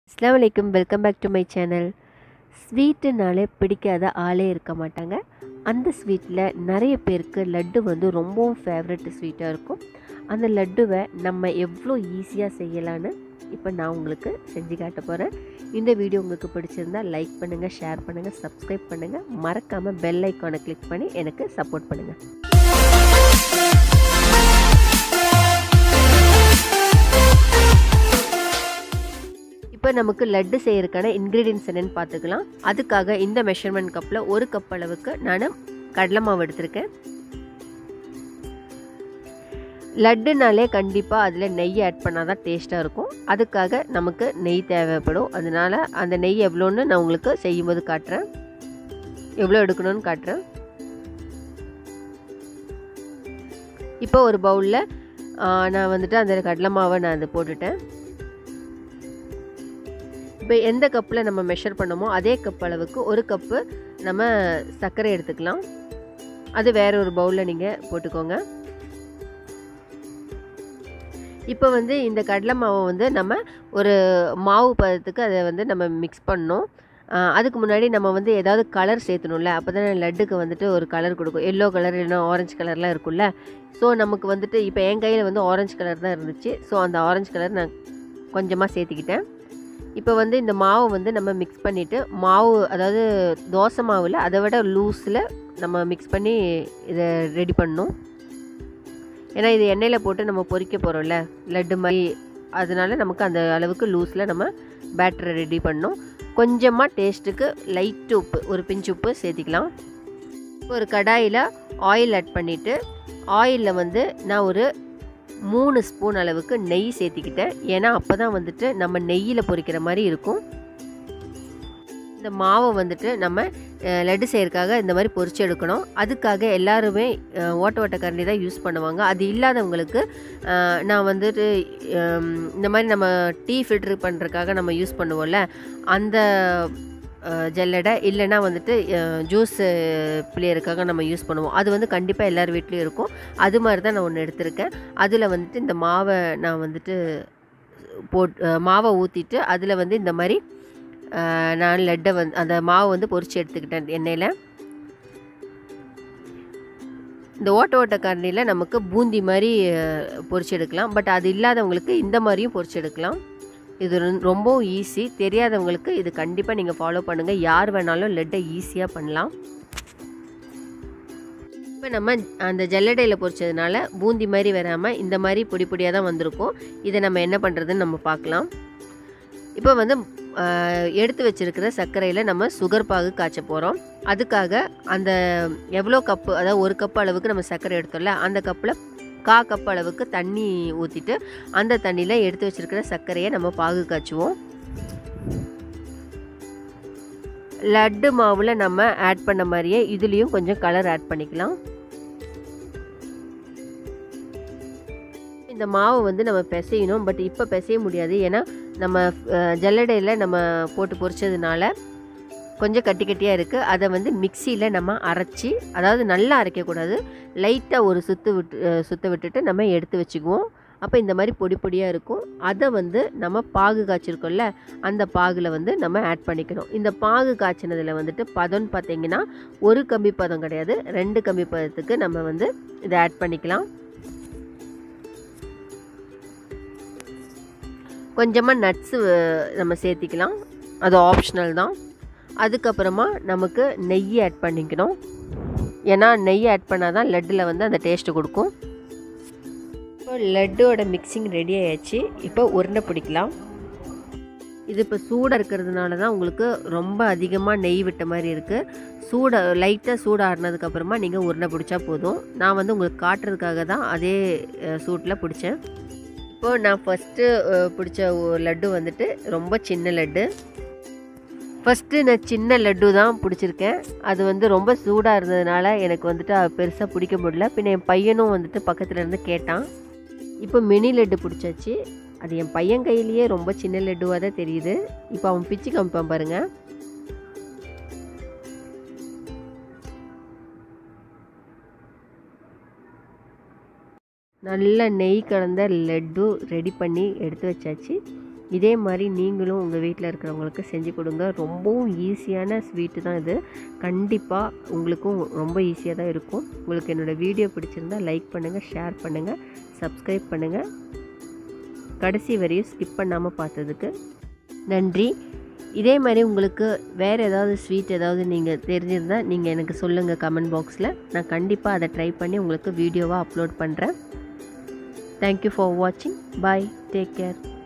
அஸ்லாம் வலைக்கம் welcome back to my channel ஸ்வீட்டுனாலே பிடிக்காத ஆளே இருக்க மாட்டாங்க அந்த ஸ்வீட்டில் நிறைய பேருக்கு லட்டு வந்து ரொம்பவும் ஃபேவரட் ஸ்வீட்டாக இருக்கும் அந்த லட்டுவை நம்ம எவ்வளோ ஈஸியாக செய்யலான்னு இப்போ நான் உங்களுக்கு செஞ்சு காட்ட போகிறேன் இந்த வீடியோ உங்களுக்கு பிடிச்சிருந்தா லைக் பண்ணுங்கள் ஷேர் பண்ணுங்கள் சப்ஸ்கிரைப் பண்ணுங்கள் மறக்காமல் பெல் ஐக்கானை கிளிக் பண்ணி எனக்கு சப்போர்ட் பண்ணுங்கள் இப்போ நமக்கு லட்டு செய்யறதுக்கான இன்க்ரீடியன்ஸ் என்னென்னு பார்த்துக்கலாம் அதுக்காக இந்த மெஷர்மெண்ட் கப்பில் ஒரு கப் அளவுக்கு நான் கடலை மாவு எடுத்திருக்கேன் லட்டுனாலே கண்டிப்பாக அதில் நெய் ஆட் பண்ணால் தான் டேஸ்ட்டாக இருக்கும் அதுக்காக நமக்கு நெய் தேவைப்படும் அதனால் அந்த நெய் எவ்வளோன்னு நான் உங்களுக்கு செய்யும்போது காட்டுறேன் எவ்வளோ எடுக்கணும்னு காட்டுறேன் இப்போ ஒரு பவுலில் நான் வந்துட்டு அந்த கடலை மாவை நான் அதை போட்டுட்டேன் இப்போ எந்த கப்பில் நம்ம மெஷர் பண்ணமோ அதே கப் அளவுக்கு ஒரு கப்பு நம்ம சர்க்கரை எடுத்துக்கலாம் அது வேற ஒரு பவுலில் நீங்கள் போட்டுக்கோங்க இப்போ வந்து இந்த கடலை மாவை வந்து நம்ம ஒரு மாவு பதத்துக்கு அதை வந்து நம்ம மிக்ஸ் பண்ணோம் அதுக்கு முன்னாடி நம்ம வந்து ஏதாவது கலர் சேர்த்தணும்ல அப்போ தானே லட்டுக்கு வந்துட்டு ஒரு கலர் கொடுக்கும் எல்லோ கலர் இல்லைன்னா ஆரஞ்சு கலர்லாம் இருக்கும்ல ஸோ நமக்கு வந்துட்டு இப்போ என் கையில் வந்து ஆரஞ்சு கலர் தான் இருந்துச்சு ஸோ அந்த ஆரஞ்சு கலர் நான் கொஞ்சமாக சேர்த்துக்கிட்டேன் இப்போ வந்து இந்த மாவு வந்து நம்ம மிக்ஸ் பண்ணிவிட்டு மாவு அதாவது தோசை மாவில் அதை விட லூஸில் நம்ம மிக்ஸ் பண்ணி இதை ரெடி பண்ணணும் ஏன்னா இது எண்ணெயில் போட்டு நம்ம பொரிக்க போகிறோம்ல லட்டு மாதிரி அதனால நமக்கு அந்த அளவுக்கு லூஸில் நம்ம பேட்டரை ரெடி பண்ணோம் கொஞ்சமாக டேஸ்ட்டுக்கு லைட் உப்பு ஒரு பிஞ்சு உப்பு சேர்த்திக்கலாம் ஒரு கடாயில் ஆயில் ஆட் பண்ணிவிட்டு ஆயிலில் வந்து நான் ஒரு மூணு ஸ்பூன் அளவுக்கு நெய் சேர்த்திக்கிட்டேன் ஏன்னா அப்போ தான் வந்துட்டு நம்ம நெய்யில் பொரிக்கிற மாதிரி இருக்கும் இந்த மாவை வந்துட்டு நம்ம லட்டு செய்யறதுக்காக இந்த மாதிரி பொரிச்சு எடுக்கணும் அதுக்காக எல்லாருமே ஓட்ட ஓட்ட கரண்டி தான் யூஸ் பண்ணுவாங்க அது இல்லாதவங்களுக்கு நான் வந்துட்டு இந்த மாதிரி நம்ம டீ ஃபில்ட்ரு பண்ணுறதுக்காக நம்ம யூஸ் பண்ணுவோம்ல அந்த ஜல்லடை இல்லைன்னா வந்துட்டு ஜூஸ் பிளேயருக்காக நம்ம யூஸ் பண்ணுவோம் அது வந்து கண்டிப்பாக எல்லார் வீட்லேயும் இருக்கும் அது மாதிரி தான் நான் ஒன்று எடுத்திருக்கேன் அதில் வந்துட்டு இந்த மாவை நான் வந்துட்டு போட் மாவை ஊற்றிட்டு அதில் வந்து இந்த மாதிரி நான் லட்டை வந்து அந்த மாவை வந்து பொரித்து எடுத்துக்கிட்டேன் எண்ணெயில் இந்த ஓட்ட ஓட்ட கரண்டியில் நமக்கு பூந்தி மாதிரி பொரிச்சு எடுக்கலாம் பட் அது இல்லாதவங்களுக்கு இந்த மாதிரியும் பொரிச்சு எடுக்கலாம் இது ரொம்பவும் ஈஸி தெரியாதவங்களுக்கு இது கண்டிப்பாக நீங்கள் ஃபாலோ பண்ணுங்கள் யார் வேணாலும் லட்டை ஈஸியாக பண்ணலாம் இப்போ நம்ம அந்த ஜல்லடையில் பொரிச்சதுனால பூந்தி மாதிரி வராமல் இந்த மாதிரி பொடி பொடியாக தான் வந்திருக்கும் இதை நம்ம என்ன பண்ணுறதுன்னு நம்ம பார்க்கலாம் இப்போ வந்து எடுத்து வச்சுருக்கிற சர்க்கரையில் நம்ம சுகர் பாகு காய்ச்ச போகிறோம் அதுக்காக அந்த எவ்வளோ கப்பு அதாவது ஒரு கப்பு அளவுக்கு நம்ம சர்க்கரை எடுத்தோம்ல அந்த கப்பில் கா கப் அளவுக்கு தண்ணி ஊற்றிட்டு அந்த தண்ணியில் எடுத்து வச்சுருக்கிற சர்க்கரையை நம்ம பாகு காய்ச்சுவோம் லட்டு மாவில் நம்ம ஆட் பண்ண மாதிரியே இதுலேயும் கொஞ்சம் கலர் ஆட் பண்ணிக்கலாம் இந்த மாவு வந்து நம்ம பிசையணும் பட் இப்போ பிசைய முடியாது ஏன்னா நம்ம ஜல்லடையில் நம்ம போட்டு பொரிச்சதுனால கொஞ்சம் கட்டி கட்டியாக இருக்குது அதை வந்து மிக்சியில் நம்ம அரைச்சி அதாவது நல்லா அரைக்கக்கூடாது லைட்டாக ஒரு சுற்று விட்டு சுற்ற விட்டுட்டு நம்ம எடுத்து வச்சுக்குவோம் அப்போ இந்த மாதிரி பொடி பொடியாக இருக்கும் அதை வந்து நம்ம பாகு காய்ச்சிருக்கோம்ல அந்த பாகில் வந்து நம்ம ஆட் பண்ணிக்கணும் இந்த பாகு காய்ச்சினதில் வந்துட்டு பதம்னு பார்த்தீங்கன்னா ஒரு கம்பி பதம் கிடையாது ரெண்டு கம்பி பதத்துக்கு நம்ம வந்து இதை ஆட் பண்ணிக்கலாம் கொஞ்சமாக நட்ஸு நம்ம சேர்த்திக்கலாம் அது ஆப்ஷனல் தான் அதுக்கப்புறமா நமக்கு நெய் ஆட் பண்ணிக்கணும் ஏன்னா நெய் ஆட் பண்ணால் தான் லட்டில் வந்து அந்த டேஸ்ட்டு கொடுக்கும் இப்போ லட்டோட மிக்சிங் ரெடி ஆயாச்சு இப்போ உருண்டை பிடிக்கலாம் இது இப்போ சூடாக இருக்கிறதுனால தான் உங்களுக்கு ரொம்ப அதிகமாக நெய் விட்ட மாதிரி இருக்குது சூடை லைட்டாக சூடாடினதுக்கப்புறமா நீங்கள் உருண்டை பிடிச்சா போதும் நான் வந்து உங்களுக்கு காட்டுறதுக்காக தான் அதே சூட்டில் பிடிச்சேன் இப்போது நான் ஃபஸ்ட்டு பிடிச்ச லட்டு வந்துட்டு ரொம்ப சின்ன லட்டு ஃபஸ்ட்டு நான் சின்ன லட்டு தான் பிடிச்சிருக்கேன் அது வந்து ரொம்ப சூடாக இருந்ததுனால எனக்கு வந்துட்டு பெருசாக பிடிக்க முடியல பின்ன என் பையனும் வந்துட்டு பக்கத்தில் இருந்து கேட்டான் இப்போ மினி லட்டு பிடிச்சாச்சு அது என் பையன் கையிலேயே ரொம்ப சின்ன லட்டுவாக தான் தெரியுது இப்போ அவன் பிச்சு காமிப்பான் பாருங்கள் நல்ல நெய் கலந்த லட்டு ரெடி பண்ணி எடுத்து வச்சாச்சு இதே மாதிரி நீங்களும் உங்கள் வீட்டில் இருக்கிறவங்களுக்கு செஞ்சு கொடுங்க ரொம்பவும் ஈஸியான ஸ்வீட்டு தான் இது கண்டிப்பாக உங்களுக்கும் ரொம்ப ஈஸியாக தான் இருக்கும் உங்களுக்கு என்னோடய வீடியோ பிடிச்சிருந்தா லைக் பண்ணுங்கள் ஷேர் பண்ணுங்கள் சப்ஸ்கிரைப் பண்ணுங்கள் கடைசி வரையும் ஸ்கிப் பண்ணாமல் பார்த்ததுக்கு நன்றி இதே மாதிரி உங்களுக்கு வேறு ஏதாவது ஸ்வீட் ஏதாவது நீங்கள் தெரிஞ்சிருந்தால் நீங்கள் எனக்கு சொல்லுங்கள் கமெண்ட் பாக்ஸில் நான் கண்டிப்பாக அதை ட்ரை பண்ணி உங்களுக்கு வீடியோவாக அப்லோட் பண்ணுறேன் தேங்க்யூ ஃபார் வாட்சிங் பாய் டேக் கேர்